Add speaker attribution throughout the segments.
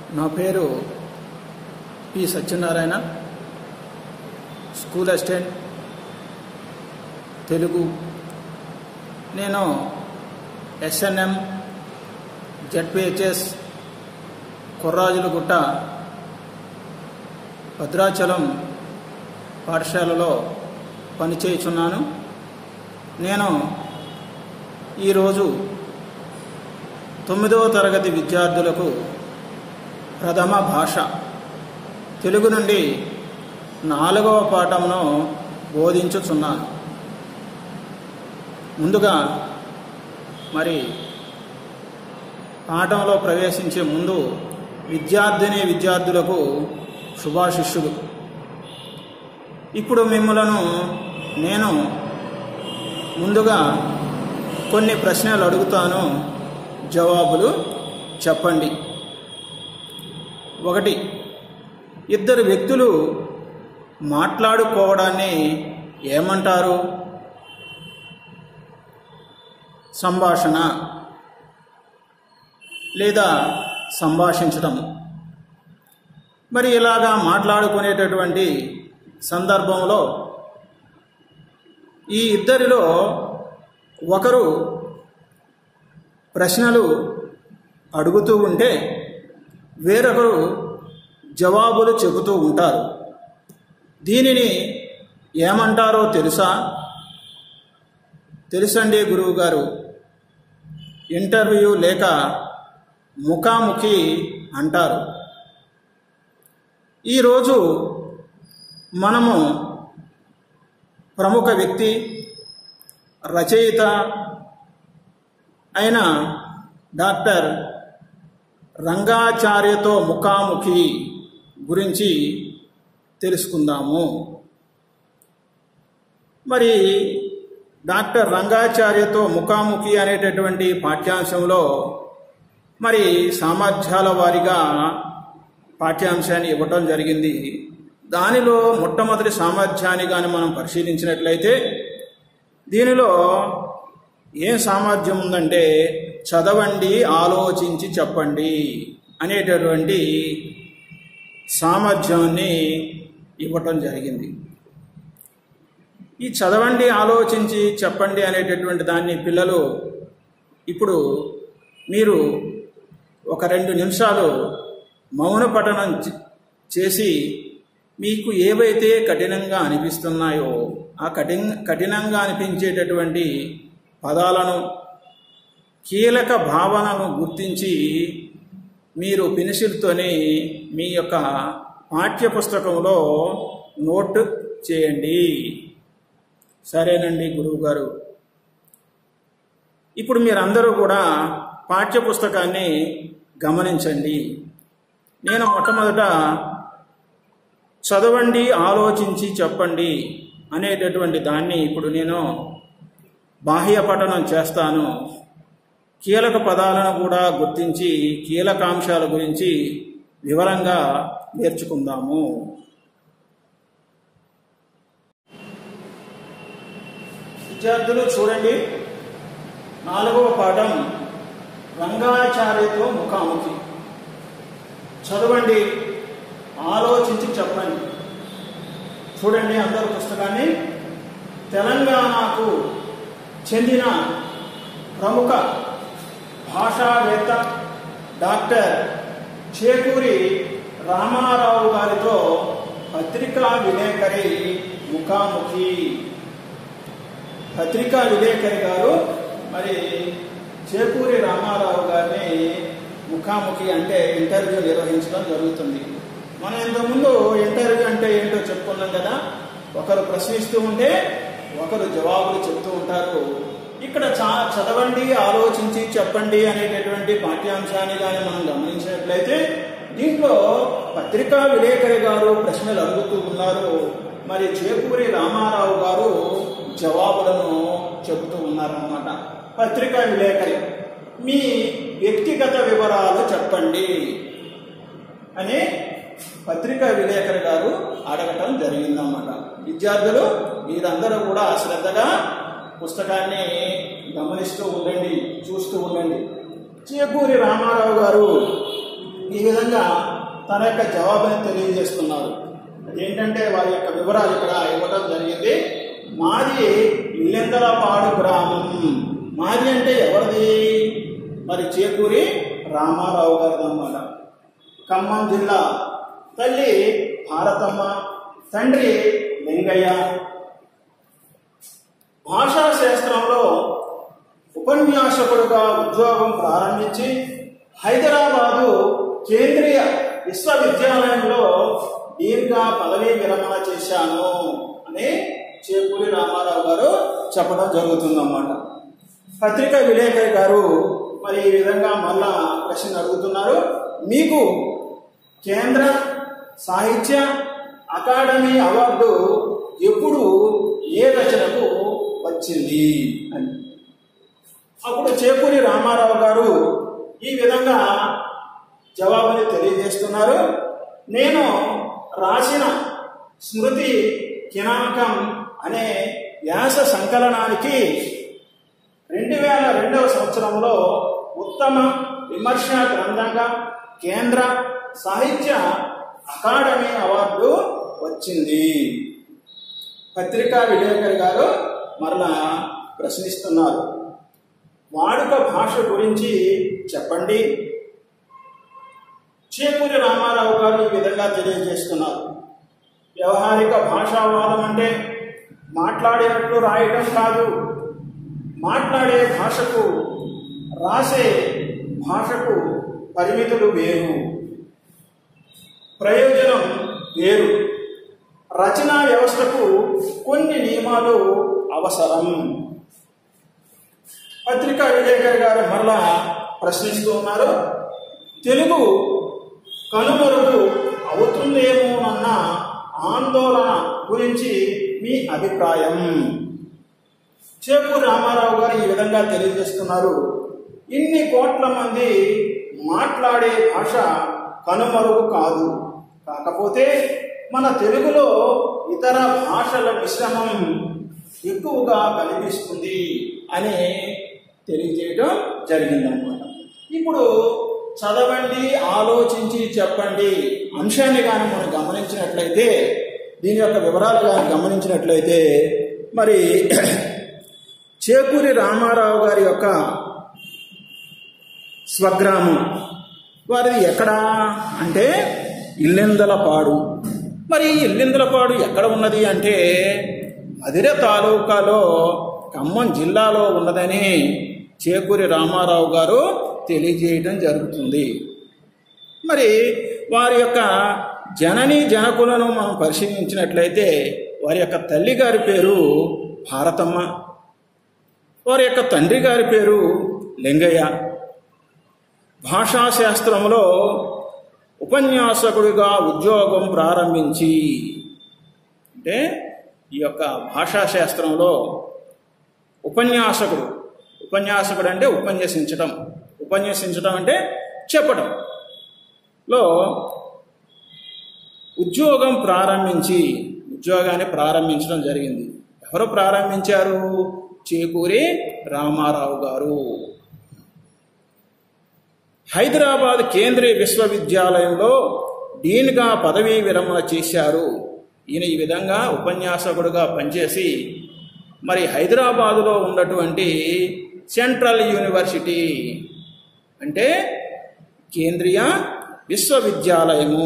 Speaker 1: నా పేరు P Satyanarayana school assistant Telugu నేను ఎస్ఎన్ఎం జడ్పిహెచ్ఎస్ కుర్రాజులగుట్ట భద్రాచలం పాఠశాలలో పనిచేయుచున్నాను నేను ఈరోజు తొమ్మిదవ తరగతి విద్యార్థులకు ప్రథమ భాష తెలుగు నుండి నాలుగవ పాఠమును బోధించుచున్నాను ముందుగా మరి పాఠంలో ప్రవేశించే ముందు విద్యార్థిని విద్యార్థులకు శుభాశిష్యులు ఇప్పుడు మిమ్మలను నేను ముందుగా కొన్ని ప్రశ్నలు అడుగుతాను జవాబులు చెప్పండి ఒకటి ఇద్దరు వ్యక్తులు మాట్లాడుకోవడాన్ని ఏమంటారు సంభాషణ లేదా సంభాషించడం మరి ఇలాగా మాట్లాడుకునేటటువంటి సందర్భంలో ఈ ఇద్దరిలో ఒకరు ప్రశ్నలు అడుగుతూ ఉంటే వేరొకరు జవాబులు చెబుతూ ఉంటారు దీనిని ఏమంటారో తెలుసా తెలుసండి గురువు గారు ఇంటర్వ్యూ లేక ముఖాముఖి అంటారు ఈరోజు మనము ప్రముఖ వ్యక్తి రచయిత అయిన డాక్టర్ రంగాచార్యతో ముఖాముఖి గురించి తెలుసుకుందాము మరి డాక్టర్ రంగాచార్యతో ముఖాముఖి అనేటటువంటి పాఠ్యాంశంలో మరి సామర్థ్యాల వారిగా పాఠ్యాంశాన్ని ఇవ్వటం జరిగింది దానిలో మొట్టమొదటి సామర్థ్యాన్ని కానీ మనం పరిశీలించినట్లయితే దీనిలో ఏం సామర్థ్యం ఉందంటే చదవండి ఆలోచించి చెప్పండి అనేటటువంటి సామర్థ్యాన్ని ఇవ్వటం జరిగింది ఈ చదవండి ఆలోచించి చెప్పండి అనేటటువంటి దాన్ని పిల్లలు ఇప్పుడు మీరు ఒక రెండు నిమిషాలు మౌన పఠనం చేసి మీకు ఏవైతే కఠినంగా అనిపిస్తున్నాయో ఆ కఠిన కఠినంగా అనిపించేటటువంటి పదాలను కీలక భావనను గుర్తించి మీరు పెన్సిల్తోని మీ యొక్క పాఠ్యపుస్తకంలో నోట్ చేయండి సరేనండి గురువుగారు ఇప్పుడు మీరందరూ కూడా పాఠ్యపుస్తకాన్ని గమనించండి నేను మొట్టమొదట చదవండి ఆలోచించి చెప్పండి అనేటటువంటి దాన్ని ఇప్పుడు నేను బాహ్య పఠనం చేస్తాను కీలక పదాలను కూడా గుర్తించి కీలకాంశాల గురించి వివరంగా నేర్చుకుందాము విద్యార్థులు చూడండి నాలుగవ పాఠం రంగాచార్యతో ముఖాముఖి చదవండి ఆలోచించి చెప్పండి చూడండి అందరు పుస్తకాన్ని తెలంగాణకు చెందిన ప్రముఖ భాషావేత్త డాక్టర్ చేకూరి రామారావు గారితో పత్రికా విలేకరి ముఖాముఖి పత్రికా విలేకరి గారు మరి చేకూరి రామారావు గారిని ముఖాముఖి అంటే ఇంటర్వ్యూ నిర్వహించడం జరుగుతుంది మనం ఇంతకుముందు ఇంటర్వ్యూ అంటే ఏంటో చెప్పుకున్నాం కదా ఒకరు ప్రశ్నిస్తూ ఉంటే ఒకరు జవాబులు చెప్తూ ఉంటారు ఇక్కడ చా చదవండి ఆలోచించి చెప్పండి అనేటటువంటి పాఠ్యాంశాన్ని కానీ మనం గమనించినట్లయితే దీంట్లో పత్రికా విలేకరి గారు ప్రశ్నలు అడుగుతూ ఉన్నారు మరి చేకూరి రామారావు గారు జవాబులను చెబుతూ ఉన్నారన్నమాట పత్రికా విలేకరి మీ వ్యక్తిగత వివరాలు చెప్పండి అని పత్రికా విలేకరి గారు అడగటం జరిగిందన్నమాట విద్యార్థులు మీరందరూ కూడా శ్రద్ధగా పుస్తకాన్ని గమనిస్తూ ఉండండి చూస్తూ ఉండండి చేకూరి రామారావు గారు ఈ విధంగా తన యొక్క జవాబుని తెలియజేస్తున్నారు ఏంటంటే వారి యొక్క వివరాలు ఇక్కడ ఇవ్వడం జరిగింది మాది ఇల్లెందలపాడు గ్రామం మాది అంటే ఎవరిది మరి చేకూరి రామారావు గారిది అన్నమాట ఖమ్మం జిల్లా తల్లి భారతమ్మ తండ్రి లింగయ్య భాషా శాస్త్రంలో ఉపన్యాసకుడుగా ఉద్యోగం ప్రారంభించి హైదరాబాదు కేంద్రీయ విశ్వవిద్యాలయంలో డీన్గా పదవీ విరమణ చేశాను అని చేకూరి రామారావు గారు చెప్పడం జరుగుతుందన్నమాట పత్రికా విలేకరి గారు మరి ఈ విధంగా మళ్ళా ప్రశ్న అడుగుతున్నారు మీకు కేంద్ర సాహిత్య అకాడమీ అవార్డు ఎప్పుడు ఏ రచనకు వచ్చింది అని అప్పుడు చేకూరి రామారావు గారు ఈ విధంగా జవాబుని తెలియజేస్తున్నారు నేను రాసిన స్మృతి కినాంకం అనే వ్యాస సంకలనానికి రెండు వేల రెండవ సంవత్సరంలో ఉత్తమ విమర్శ గ్రంథంగా కేంద్ర సాహిత్య అకాడమీ అవార్డు వచ్చింది పత్రికా విలేకరి గారు మరలా ప్రశ్నిస్తున్నారు వాడుక భాష గురించి చెప్పండి చేకూరి రామారావు గారు ఈ విధంగా తెలియజేస్తున్నారు వ్యవహారిక భాషావాదం అంటే మాట్లాడినట్లు రాయటం కాదు మాట్లాడే భాషకు రాసే భాషకు పరిమితులు వేరు ప్రయోజనం వేరు రచనా వ్యవస్థకు కొన్ని నియమాలు అవసరం పత్రికా విలేకరి గారు మరలా ప్రశ్నిస్తూ ఉన్నారు తెలుగు కనుమరుగు అవుతుందేమోనన్న ఆందోళన గురించి మీ అభిప్రాయం చేకూరు రామారావు గారు ఈ విధంగా తెలియజేస్తున్నారు ఇన్ని కోట్ల మంది మాట్లాడే భాష కనుమరుగు కాదు కాకపోతే మన తెలుగులో ఇతర భాషల మిశ్రమం ఎక్కువగా కనిపిస్తుంది అని తెలియజేయడం జరిగిందనమాట ఇప్పుడు చదవండి ఆలోచించి చెప్పండి అంశాన్ని కానీ మనం గమనించినట్లయితే దీని యొక్క వివరాలు కానీ గమనించినట్లయితే మరి చేకూరి రామారావు గారి యొక్క స్వగ్రామం వారిది ఎక్కడా అంటే ఇల్లెందలపాడు మరి ఇల్లెందలపాడు ఎక్కడ ఉన్నది అంటే మదిర తాలూకాలో ఖమ్మం జిల్లాలో ఉన్నదని చేకూరి రామారావు గారు తెలియజేయడం జరుగుతుంది మరి వారి యొక్క జనని జనకులను మనం పరిశీలించినట్లయితే వారి యొక్క తల్లి గారి పేరు భారతమ్మ వారి యొక్క తండ్రి గారి పేరు లింగయ్య భాషాశాస్త్రంలో ఉపన్యాసకుడిగా ఉద్యోగం ప్రారంభించి అంటే ఈ యొక్క భాషాశాస్త్రంలో ఉపన్యాసకుడు ఉపన్యాసకుడు అంటే ఉపన్యసించడం ఉపన్యసించడం అంటే చెప్పడం లో ఉద్యోగం ప్రారంభించి ఉద్యోగాన్ని ప్రారంభించడం జరిగింది ఎవరు ప్రారంభించారు చేకూరి రామారావు గారు హైదరాబాద్ కేంద్రీయ విశ్వవిద్యాలయంలో డీన్గా పదవీ విరమణ చేశారు ఈయన ఈ విధంగా ఉపన్యాసకుడుగా పనిచేసి మరి హైదరాబాదులో ఉన్నటువంటి సెంట్రల్ యూనివర్సిటీ అంటే కేంద్రీయ విశ్వవిద్యాలయము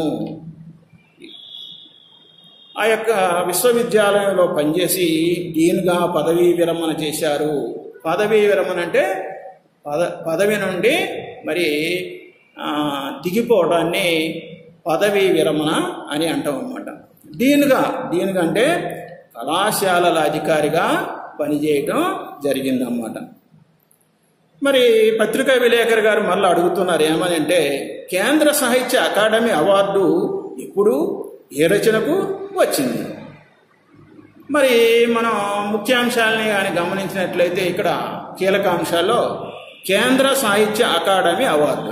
Speaker 1: ఆ యొక్క విశ్వవిద్యాలయంలో పనిచేసి డీన్గా పదవీ విరమణ చేశారు పదవీ విరమణ అంటే పద పదవి నుండి మరి ఆ, దిగిపోవడాన్ని పదవీ విరమణ అని అంటాం అన్నమాట డీన్గా డీన్గా అంటే కళాశాలల అధికారిగా పనిచేయటం జరిగిందన్నమాట మరి పత్రికా విలేకరి గారు మళ్ళీ అడుగుతున్నారు ఏమని అంటే కేంద్ర సాహిత్య అకాడమీ అవార్డు ఇప్పుడు ఏ రచనకు వచ్చింది మరి మనం ముఖ్యాంశాలని కానీ గమనించినట్లయితే ఇక్కడ కీలక అంశాల్లో కేంద్ర సాహిత్య అకాడమీ అవార్డు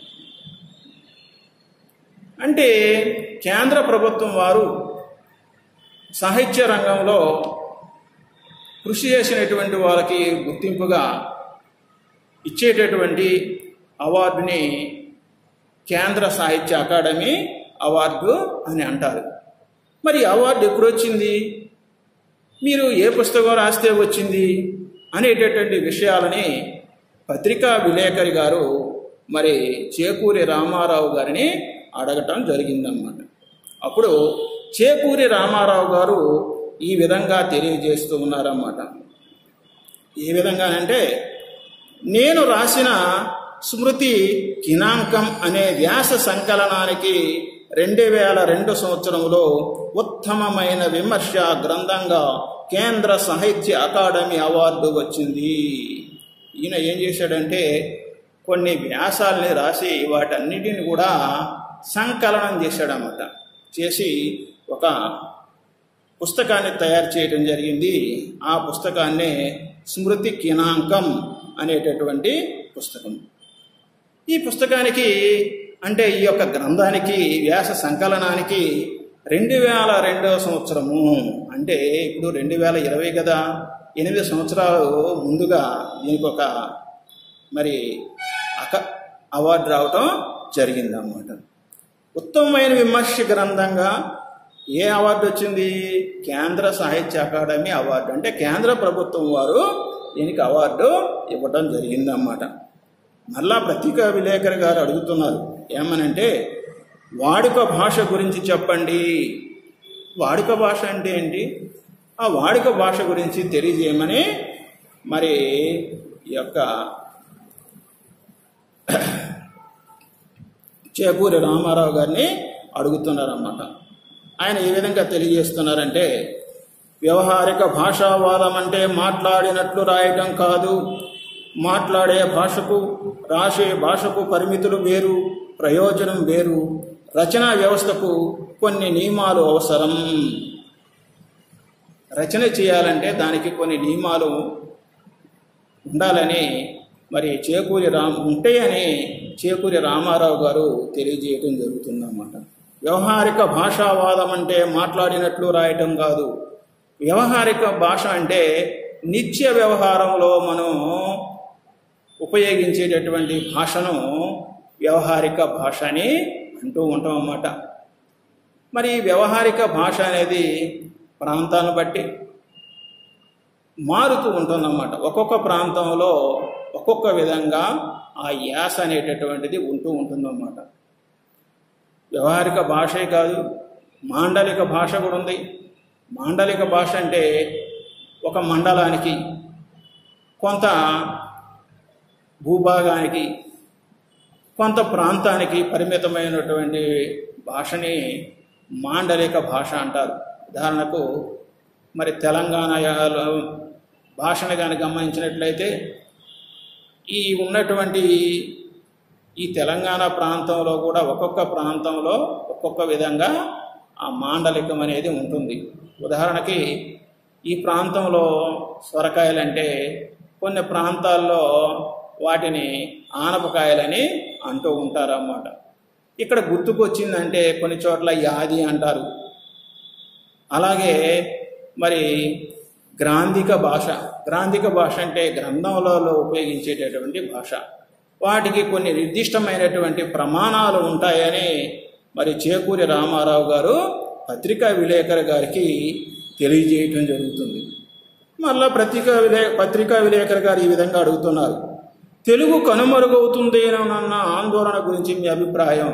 Speaker 1: అంటే కేంద్ర ప్రభుత్వం వారు సాహిత్య రంగంలో కృషి చేసినటువంటి వాళ్ళకి గుర్తింపుగా ఇచ్చేటటువంటి అవార్డుని కేంద్ర సాహిత్య అకాడమీ అవార్డు అని అంటారు మరి ఈ అవార్డు ఎప్పుడు వచ్చింది మీరు ఏ పుస్తకం రాస్తే వచ్చింది అనేటటువంటి విషయాలని పత్రికా విలేకరి గారు మరి చేకూరి రామారావు గారిని అడగటం జరిగిందన్నమాట అప్పుడు చేకూరి రామారావు గారు ఈ విధంగా తెలియజేస్తూ ఉన్నారన్నమాట ఏ విధంగానంటే నేను రాసిన స్మృతి కినాంకం అనే వ్యాస సంకలనానికి రెండు వేల రెండు సంవత్సరంలో ఉత్తమమైన విమర్శ గ్రంథంగా కేంద్ర సాహిత్య అకాడమీ అవార్డు వచ్చింది ఈయన ఏం చేశాడంటే కొన్ని వ్యాసాలని రాసి వాటన్నిటిని కూడా సంకలనం చేశాడన్నమాట చేసి ఒక పుస్తకాన్ని తయారు చేయడం జరిగింది ఆ పుస్తకాన్నే స్మృతి కినాంకం అనేటటువంటి పుస్తకం ఈ పుస్తకానికి అంటే ఈ యొక్క గ్రంథానికి వ్యాస సంకలనానికి రెండు వేల రెండవ సంవత్సరము అంటే ఇప్పుడు రెండు వేల ఇరవై కదా ఎనిమిది సంవత్సరాలు ముందుగా దీనికి ఒక మరి అక అవార్డు రావటం జరిగిందన్నమాట ఉత్తమమైన విమర్శ గ్రంథంగా ఏ అవార్డు వచ్చింది కేంద్ర సాహిత్య అకాడమీ అవార్డు అంటే కేంద్ర ప్రభుత్వం వారు దీనికి అవార్డు ఇవ్వడం జరిగిందన్నమాట మళ్ళా పత్రికా విలేకరి గారు అడుగుతున్నారు ఏమనంటే వాడుక భాష గురించి చెప్పండి వాడుక భాష అంటే ఏంటి ఆ వాడుక భాష గురించి తెలియజేయమని మరి ఈ యొక్క చేకూరి రామారావు గారిని అడుగుతున్నారన్నమాట ఆయన ఏ విధంగా తెలియజేస్తున్నారంటే వ్యవహారిక భాషావాదం అంటే మాట్లాడినట్లు రాయటం కాదు మాట్లాడే భాషకు రాసే భాషకు పరిమితులు వేరు ప్రయోజనం వేరు రచనా వ్యవస్థకు కొన్ని నియమాలు అవసరం రచన చేయాలంటే దానికి కొన్ని నియమాలు ఉండాలని మరి చేకూరి రామ్ ఉంటాయని చేకూరి రామారావు గారు తెలియజేయటం జరుగుతుందన్నమాట వ్యవహారిక భాషావాదం అంటే మాట్లాడినట్లు రాయటం కాదు వ్యవహారిక భాష అంటే నిత్య వ్యవహారంలో మనం ఉపయోగించేటటువంటి భాషను వ్యవహారిక భాష అని అంటూ ఉంటాం అన్నమాట మరి ఈ వ్యవహారిక భాష అనేది ప్రాంతాలను బట్టి మారుతూ ఉంటుందన్నమాట ఒక్కొక్క ప్రాంతంలో ఒక్కొక్క విధంగా ఆ యాస అనేటటువంటిది ఉంటూ ఉంటుందన్నమాట వ్యవహారిక భాషే కాదు మాండలిక భాష కూడా ఉంది మాండలిక భాష అంటే ఒక మండలానికి కొంత భూభాగానికి కొంత ప్రాంతానికి పరిమితమైనటువంటి భాషని మాండలిక భాష అంటారు ఉదాహరణకు మరి తెలంగాణ భాషను కానీ గమనించినట్లయితే ఈ ఉన్నటువంటి ఈ తెలంగాణ ప్రాంతంలో కూడా ఒక్కొక్క ప్రాంతంలో ఒక్కొక్క విధంగా ఆ మాండలికం అనేది ఉంటుంది ఉదాహరణకి ఈ ప్రాంతంలో సొరకాయలంటే కొన్ని ప్రాంతాల్లో వాటిని ఆనపకాయలని అంటూ ఉంటారన్నమాట ఇక్కడ గుర్తుకొచ్చిందంటే కొన్ని చోట్ల యాది అంటారు అలాగే మరి గ్రాంధిక భాష గ్రాంధిక భాష అంటే గ్రంథంలో ఉపయోగించేటటువంటి భాష వాటికి కొన్ని నిర్దిష్టమైనటువంటి ప్రమాణాలు ఉంటాయని మరి చేకూరి రామారావు గారు పత్రికా విలేకరి గారికి తెలియజేయటం జరుగుతుంది మళ్ళా పత్రికా విలే పత్రికా విలేకరి గారు ఈ విధంగా అడుగుతున్నారు తెలుగు కనుమరుగవుతుందేనన్న ఆందోళన గురించి మీ అభిప్రాయం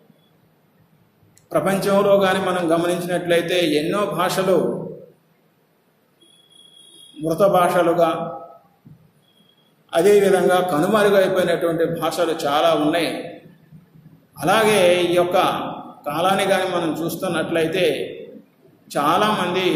Speaker 1: ప్రపంచంలో కానీ మనం గమనించినట్లయితే ఎన్నో భాషలు మృత భాషలుగా అదేవిధంగా కనుమరుగైపోయినటువంటి భాషలు చాలా ఉన్నాయి అలాగే ఈ యొక్క కాలాన్ని కానీ మనం చూస్తున్నట్లయితే చాలామంది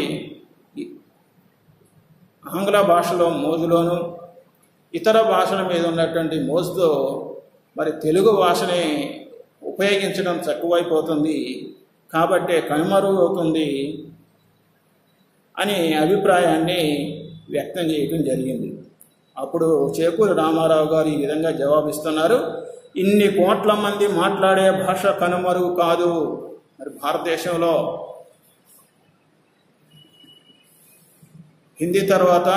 Speaker 1: ఆంగ్ల భాషలో మోజులోను ఇతర భాషల మీద ఉన్నటువంటి మోజుతో మరి తెలుగు భాషని ఉపయోగించడం తక్కువైపోతుంది కాబట్టి కనుమరుగవుతుంది అని అభిప్రాయాన్ని వ్యక్తం చేయడం జరిగింది అప్పుడు చేకూరి రామారావు గారు ఈ విధంగా జవాబిస్తున్నారు ఇన్ని కోట్ల మంది మాట్లాడే భాష కనుమరుగు కాదు మరి భారతదేశంలో హిందీ తర్వాత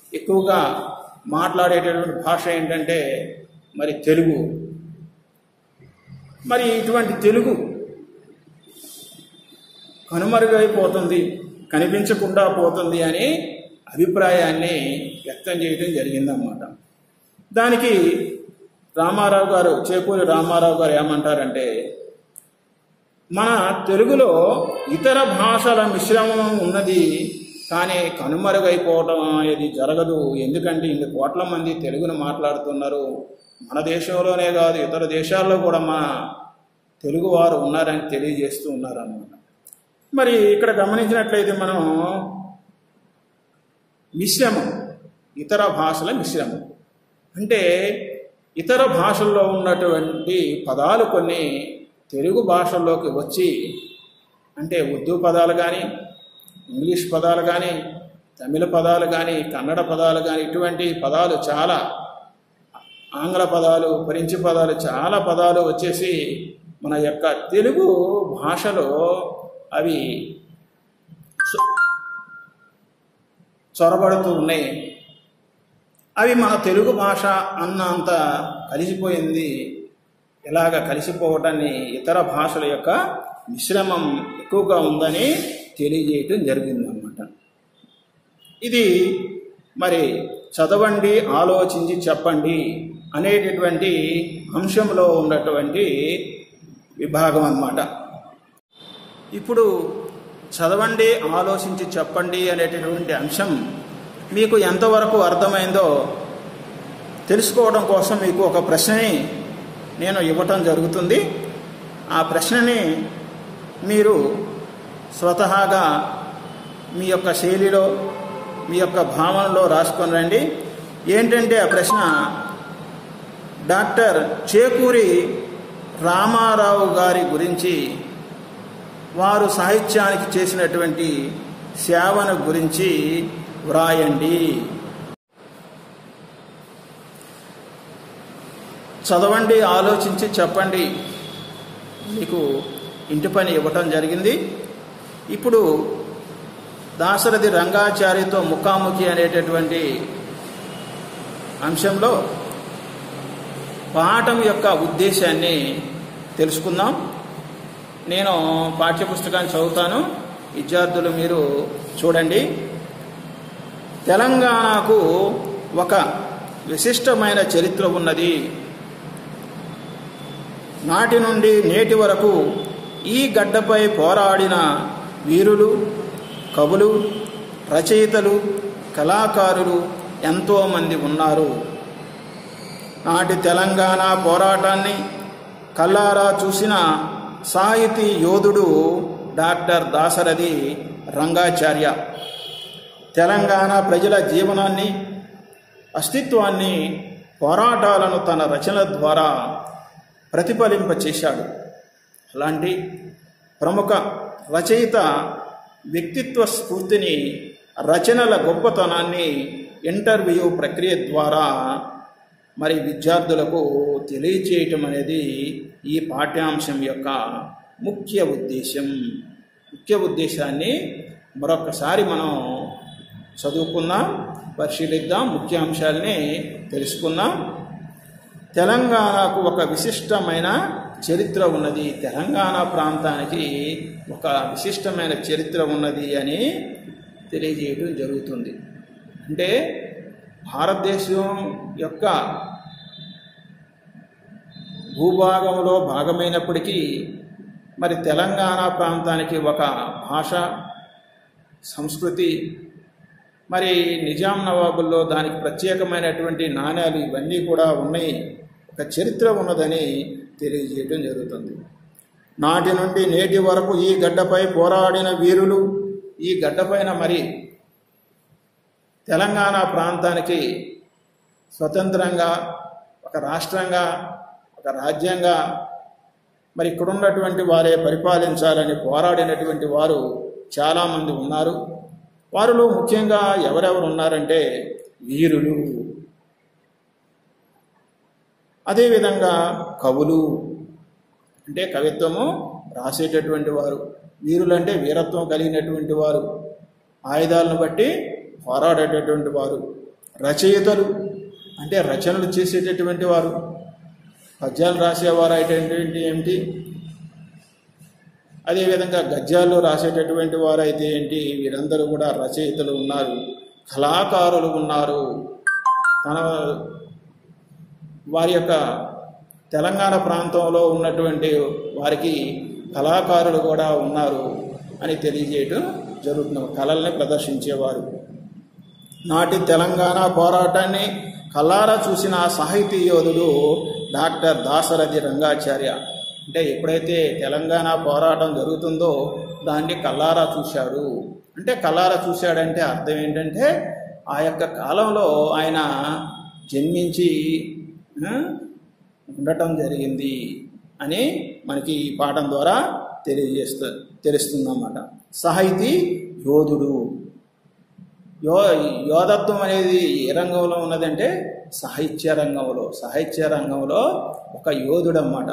Speaker 1: ఎక్కువగా మాట్లాడేటటువంటి భాష ఏంటంటే మరి తెలుగు మరి ఇటువంటి తెలుగు కనుమరుగైపోతుంది కనిపించకుండా పోతుంది అని అభిప్రాయాన్ని వ్యక్తం చేయడం జరిగిందన్నమాట దానికి రామారావు గారు చేకూరి రామారావు గారు ఏమంటారంటే మన తెలుగులో ఇతర భాషల మిశ్రమం ఉన్నది కానీ కనుమరుగైపోవటం అనేది జరగదు ఎందుకంటే ఇన్ని కోట్ల మంది తెలుగును మాట్లాడుతున్నారు మన దేశంలోనే కాదు ఇతర దేశాల్లో కూడా మా తెలుగువారు ఉన్నారని తెలియజేస్తూ ఉన్నారన్నమాట మరి ఇక్కడ గమనించినట్లయితే మనం మిశ్రమం ఇతర భాషల మిశ్రమం అంటే ఇతర భాషల్లో ఉన్నటువంటి పదాలు కొన్ని తెలుగు భాషల్లోకి వచ్చి అంటే ఉర్దూ పదాలు కానీ ఇంగ్లీష్ పదాలు కానీ తమిళ పదాలు కానీ కన్నడ పదాలు కానీ ఇటువంటి పదాలు చాలా ఆంగ్ల పదాలు ఫ్రెంచ్ పదాలు చాలా పదాలు వచ్చేసి మన యొక్క తెలుగు భాషలో అవి చొ- చొరబడుతూ ఉన్నాయి అవి మన తెలుగు భాష అన్నంత కలిసిపోయింది ఇలాగ కలిసిపోవటాన్ని ఇతర భాషల యొక్క మిశ్రమం ఎక్కువగా ఉందని తెలియజేయటం జరిగిందన్నమాట ఇది మరి చదవండి ఆలోచించి చెప్పండి అనేటటువంటి అంశంలో ఉన్నటువంటి విభాగం అన్నమాట ఇప్పుడు చదవండి ఆలోచించి చెప్పండి అనేటటువంటి అంశం మీకు ఎంతవరకు అర్థమైందో తెలుసుకోవడం కోసం మీకు ఒక ప్రశ్నని నేను ఇవ్వటం జరుగుతుంది ఆ ప్రశ్నని మీరు స్వతహాగా మీ యొక్క శైలిలో మీ యొక్క భావనలో రాసుకొని రండి ఏంటంటే ఆ ప్రశ్న డాక్టర్ చేకూరి రామారావు గారి గురించి వారు సాహిత్యానికి చేసినటువంటి సేవను గురించి వ్రాయండి చదవండి ఆలోచించి చెప్పండి మీకు ఇంటి పని ఇవ్వటం జరిగింది ఇప్పుడు దాశరథి రంగాచార్యతో ముఖాముఖి అనేటటువంటి అంశంలో పాఠం యొక్క ఉద్దేశాన్ని తెలుసుకుందాం నేను పాఠ్యపుస్తకాన్ని చదువుతాను విద్యార్థులు మీరు చూడండి తెలంగాణకు ఒక విశిష్టమైన చరిత్ర ఉన్నది నాటి నుండి నేటి వరకు ఈ గడ్డపై పోరాడిన వీరులు కవులు రచయితలు కళాకారులు ఎంతోమంది ఉన్నారు నాటి తెలంగాణ పోరాటాన్ని కల్లారా చూసిన సాహితీ యోధుడు డాక్టర్ దాశరథి రంగాచార్య తెలంగాణ ప్రజల జీవనాన్ని అస్తిత్వాన్ని పోరాటాలను తన రచనల ద్వారా ప్రతిఫలింపచేశాడు అలాంటి ప్రముఖ రచయిత వ్యక్తిత్వ స్ఫూర్తిని రచనల గొప్పతనాన్ని ఇంటర్వ్యూ ప్రక్రియ ద్వారా మరి విద్యార్థులకు తెలియచేయటం అనేది ఈ పాఠ్యాంశం యొక్క ముఖ్య ఉద్దేశం ముఖ్య ఉద్దేశాన్ని మరొకసారి మనం చదువుకుందాం పరిశీలిద్దాం ముఖ్య అంశాలని తెలుసుకుందాం తెలంగాణకు ఒక విశిష్టమైన చరిత్ర ఉన్నది తెలంగాణ ప్రాంతానికి ఒక విశిష్టమైన చరిత్ర ఉన్నది అని తెలియజేయడం జరుగుతుంది అంటే భారతదేశం యొక్క భూభాగంలో భాగమైనప్పటికీ మరి తెలంగాణ ప్రాంతానికి ఒక భాష సంస్కృతి మరి నిజాం నవాబుల్లో దానికి ప్రత్యేకమైనటువంటి నాణ్యాలు ఇవన్నీ కూడా ఉన్నాయి ఒక చరిత్ర ఉన్నదని తెలియజేయడం జరుగుతుంది నాటి నుండి నేటి వరకు ఈ గడ్డపై పోరాడిన వీరులు ఈ గడ్డపైన మరి తెలంగాణ ప్రాంతానికి స్వతంత్రంగా ఒక రాష్ట్రంగా ఒక రాజ్యంగా మరి ఇక్కడ ఉన్నటువంటి వారే పరిపాలించాలని పోరాడినటువంటి వారు చాలామంది ఉన్నారు వారిలో ముఖ్యంగా ఎవరెవరు ఉన్నారంటే వీరులు అదేవిధంగా కవులు అంటే కవిత్వము రాసేటటువంటి వారు వీరులు అంటే వీరత్వం కలిగినటువంటి వారు ఆయుధాలను బట్టి పోరాడేటటువంటి వారు రచయితలు అంటే రచనలు చేసేటటువంటి వారు పద్యాలు రాసేవారు అయితే ఏంటి ఏమిటి అదేవిధంగా గద్యాలు రాసేటటువంటి వారైతే ఏంటి వీరందరూ కూడా రచయితలు ఉన్నారు కళాకారులు ఉన్నారు తన వారి యొక్క తెలంగాణ ప్రాంతంలో ఉన్నటువంటి వారికి కళాకారులు కూడా ఉన్నారు అని తెలియజేయటం జరుగుతుంది కళల్ని ప్రదర్శించేవారు నాటి తెలంగాణ పోరాటాన్ని కల్లారా చూసిన సాహితీ యోధుడు డాక్టర్ దాసరథి రంగాచార్య అంటే ఎప్పుడైతే తెలంగాణ పోరాటం జరుగుతుందో దాన్ని కల్లారా చూశాడు అంటే కల్లారా చూశాడంటే అర్థం ఏంటంటే ఆ యొక్క కాలంలో ఆయన జన్మించి ఆ, ఉండటం జరిగింది అని మనకి ఈ పాఠం ద్వారా తెలియజేస్తూ తెలుస్తుందన్నమాట సాహితీ యోధుడు యో యోధత్వం అనేది ఏ రంగంలో ఉన్నదంటే సాహిత్య రంగంలో సాహిత్య రంగంలో ఒక యోధుడు అన్నమాట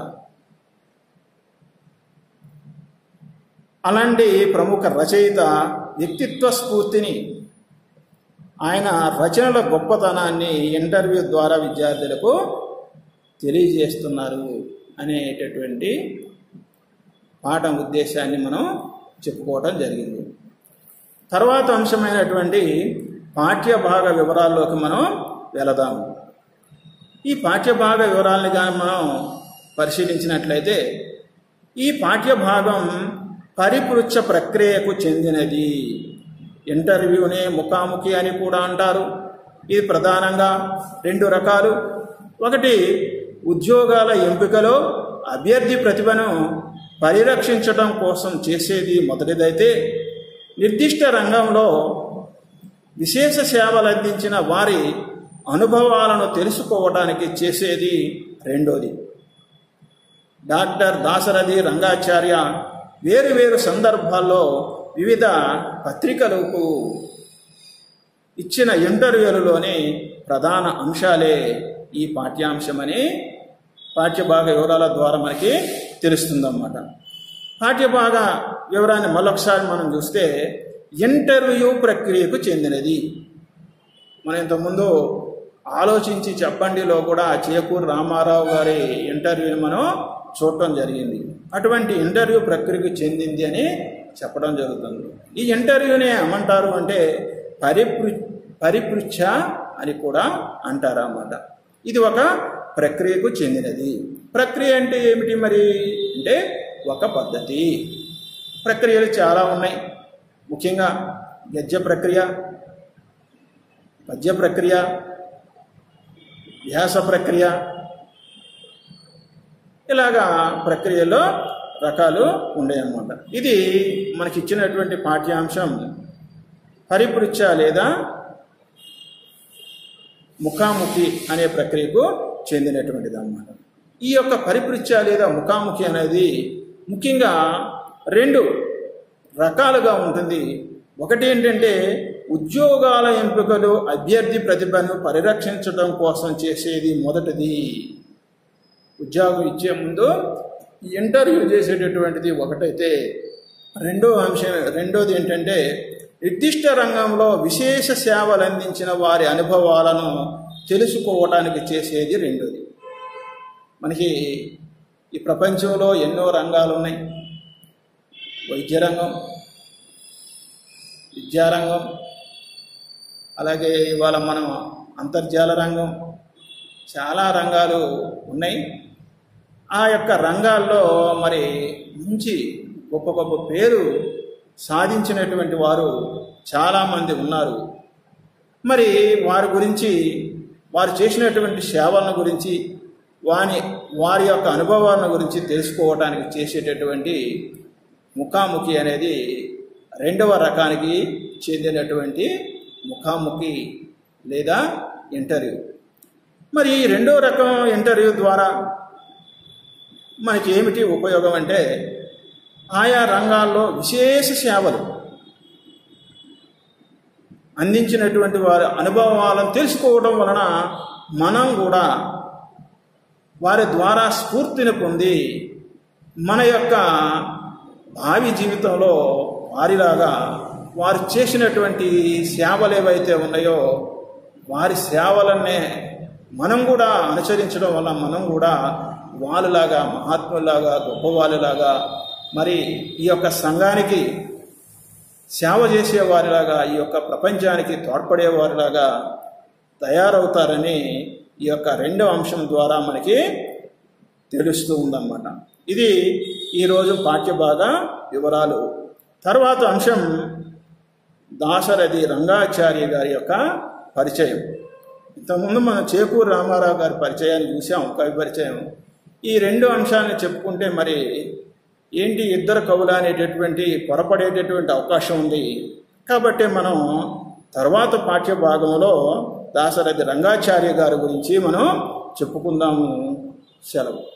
Speaker 1: అలాంటి ప్రముఖ రచయిత వ్యక్తిత్వ స్ఫూర్తిని ఆయన రచనల గొప్పతనాన్ని ఇంటర్వ్యూ ద్వారా విద్యార్థులకు తెలియజేస్తున్నారు అనేటటువంటి పాఠం ఉద్దేశాన్ని మనం చెప్పుకోవటం జరిగింది తర్వాత అంశమైనటువంటి పాఠ్యభాగ వివరాల్లోకి మనం వెళదాము ఈ పాఠ్యభాగ వివరాలని కానీ మనం పరిశీలించినట్లయితే ఈ పాఠ్యభాగం పరిపృచ్ఛ ప్రక్రియకు చెందినది ఇంటర్వ్యూనే ముఖాముఖి అని కూడా అంటారు ఇది ప్రధానంగా రెండు రకాలు ఒకటి ఉద్యోగాల ఎంపికలో అభ్యర్థి ప్రతిభను పరిరక్షించడం కోసం చేసేది మొదటిదైతే నిర్దిష్ట రంగంలో విశేష సేవలు అందించిన వారి అనుభవాలను తెలుసుకోవడానికి చేసేది రెండోది డాక్టర్ దాసరథి రంగాచార్య వేరు వేరు సందర్భాల్లో వివిధ పత్రికలకు ఇచ్చిన ఇంటర్వ్యూలలోని ప్రధాన అంశాలే ఈ పాఠ్యాంశమని పాఠ్యభాగ వివరాల ద్వారా మనకి తెలుస్తుందన్నమాట పాఠ్యభాగ వివరాన్ని మరొకసారి మనం చూస్తే ఇంటర్వ్యూ ప్రక్రియకు చెందినది మనం ఇంతకుముందు ఆలోచించి చెప్పండిలో కూడా చేకూరు రామారావు గారి ఇంటర్వ్యూని మనం చూడటం జరిగింది అటువంటి ఇంటర్వ్యూ ప్రక్రియకు చెందింది అని చెప్పడం జరుగుతుంది ఈ ఇంటర్వ్యూని ఏమంటారు అంటే పరిపృ పరిపృచ్ఛ అని కూడా అంటారు అన్నమాట ఇది ఒక ప్రక్రియకు చెందినది ప్రక్రియ అంటే ఏమిటి మరి అంటే ఒక పద్ధతి ప్రక్రియలు చాలా ఉన్నాయి ముఖ్యంగా గద్య ప్రక్రియ పద్య ప్రక్రియ వ్యాస ప్రక్రియ ఇలాగా ప్రక్రియలో రకాలు ఉన్నాయన్నమాట ఇది మనకి ఇచ్చినటువంటి పాఠ్యాంశం పరిపృచ్ఛ లేదా ముఖాముఖి అనే ప్రక్రియకు చెందినటువంటిది అన్నమాట ఈ యొక్క పరిపృచ్ఛ లేదా ముఖాముఖి అనేది ముఖ్యంగా రెండు రకాలుగా ఉంటుంది ఒకటి ఏంటంటే ఉద్యోగాల ఎంపికలు అభ్యర్థి ప్రతిభను పరిరక్షించడం కోసం చేసేది మొదటిది ఉద్యోగం ఇచ్చే ముందు ఇంటర్వ్యూ చేసేటటువంటిది ఒకటైతే రెండో అంశం రెండోది ఏంటంటే నిర్దిష్ట రంగంలో విశేష సేవలు అందించిన వారి అనుభవాలను తెలుసుకోవడానికి చేసేది రెండోది మనకి ఈ ప్రపంచంలో ఎన్నో రంగాలు ఉన్నాయి వైద్య రంగం విద్యారంగం అలాగే ఇవాళ మనం అంతర్జాల రంగం చాలా రంగాలు ఉన్నాయి ఆ యొక్క రంగాల్లో మరి మంచి గొప్ప గొప్ప పేరు సాధించినటువంటి వారు చాలామంది ఉన్నారు మరి వారి గురించి వారు చేసినటువంటి సేవలను గురించి వాని వారి యొక్క అనుభవాలను గురించి తెలుసుకోవడానికి చేసేటటువంటి ముఖాముఖి అనేది రెండవ రకానికి చెందినటువంటి ముఖాముఖి లేదా ఇంటర్వ్యూ మరి ఈ రెండో రకం ఇంటర్వ్యూ ద్వారా మనకి ఏమిటి ఉపయోగం అంటే ఆయా రంగాల్లో విశేష సేవలు అందించినటువంటి వారి అనుభవాలను తెలుసుకోవడం వలన మనం కూడా వారి ద్వారా స్ఫూర్తిని పొంది మన యొక్క భావి జీవితంలో వారిలాగా వారు చేసినటువంటి సేవలు ఏవైతే ఉన్నాయో వారి సేవలనే మనం కూడా అనుసరించడం వల్ల మనం కూడా వాళ్ళలాగా మహాత్ములాగా గొప్పవాళ్ళలాగా మరి ఈ యొక్క సంఘానికి సేవ చేసేవారిలాగా ఈ యొక్క ప్రపంచానికి తోడ్పడేవారిలాగా తయారవుతారని ఈ యొక్క రెండవ అంశం ద్వారా మనకి తెలుస్తూ ఉందన్నమాట ఇది ఈరోజు పాఠ్యభాగ వివరాలు తర్వాత అంశం దాశరథి రంగాచార్య గారి యొక్క పరిచయం ఇంతకుముందు మనం చేకూరు రామారావు గారి పరిచయాన్ని చూసాం కవి పరిచయం ఈ రెండు అంశాలను చెప్పుకుంటే మరి ఏంటి ఇద్దరు కవులు అనేటటువంటి పొరపడేటటువంటి అవకాశం ఉంది కాబట్టి మనం తర్వాత పాఠ్య భాగంలో దాశరథి రంగాచార్య గారి గురించి మనం చెప్పుకుందాము సెలవు